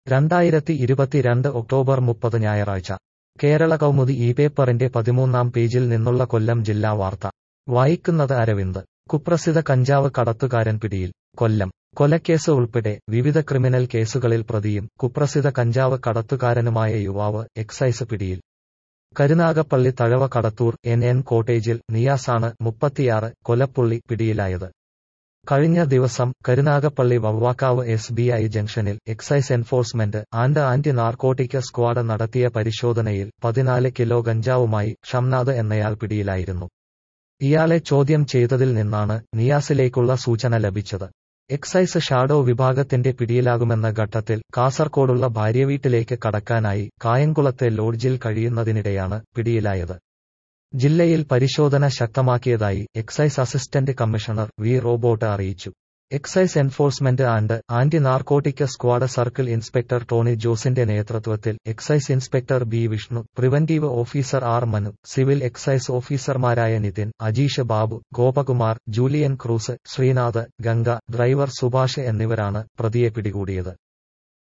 രണ്ടായിരത്തി ഇരുപത്തിരണ്ട് ഒക്ടോബർ മുപ്പത് ഞായറാഴ്ച കേരള കൗമുദി ഈ പേപ്പറിന്റെ പതിമൂന്നാം പേജിൽ നിന്നുള്ള കൊല്ലം ജില്ലാ വാർത്ത വായിക്കുന്നത് അരവിന്ദ് കുപ്രസിദ്ധ കഞ്ചാവ് കടത്തുകാരൻ പിടിയിൽ കൊല്ലം കൊലക്കേസ് ഉൾപ്പെടെ വിവിധ ക്രിമിനൽ കേസുകളിൽ പ്രതിയും കുപ്രസിദ്ധ കഞ്ചാവ് കടത്തുകാരനുമായ യുവാവ് എക്സൈസ് പിടിയിൽ കരുനാഗപ്പള്ളി തഴവ കടത്തൂർ എൻ എൻ കോട്ടേജിൽ നിയാസാണ് മുപ്പത്തിയാറ് കൊലപ്പുള്ളി പിടിയിലായത് കഴിഞ്ഞ ദിവസം Karunagappally Vavvakkavu S B I ജംഗ്ഷനിൽ excise enforcement and anti narcotic squad നടത്തിയ പരിശോധനയിൽ പതിനാല് കിലോ ഗഞ്ചാവുമായി ഷംനാദ് എന്നയാൾ പിടിയിലായിരുന്നു ഇയാളെ ചോദ്യം ചെയ്തതിൽ നിന്നാണ് നിയാസിലേക്കുള്ള സൂചന ലഭിച്ചത് എക്സൈസ് ഷാഡോ വിഭാഗത്തിന്റെ പിടിയിലാകുമെന്ന ഘട്ടത്തിൽ കാസർകോടുള്ള ഭാര്യവീട്ടിലേക്ക് കടക്കാനായി കായംകുളത്തെ ലോഡ്ജിൽ കഴിയുന്നതിനിടെയാണ് പിടിയിലായത് ജില്ലയിൽ പരിശോധന ശക്തമാക്കിയതായി excise assistant commissioner V Robert അറിയിച്ചു excise enforcement and anti narcotic squad circle inspector Tony ജോസിന്റെ നേതൃത്വത്തിൽ excise inspector B Vishnu preventive officer R Manu civil excise ഓഫീസർമാരായ Nithin Ajeesh Babu Gopakumar Julian Cruz Sreenath Ganga driver Subhash എന്നിവരാണ് പ്രതിയെ പിടികൂടിയത്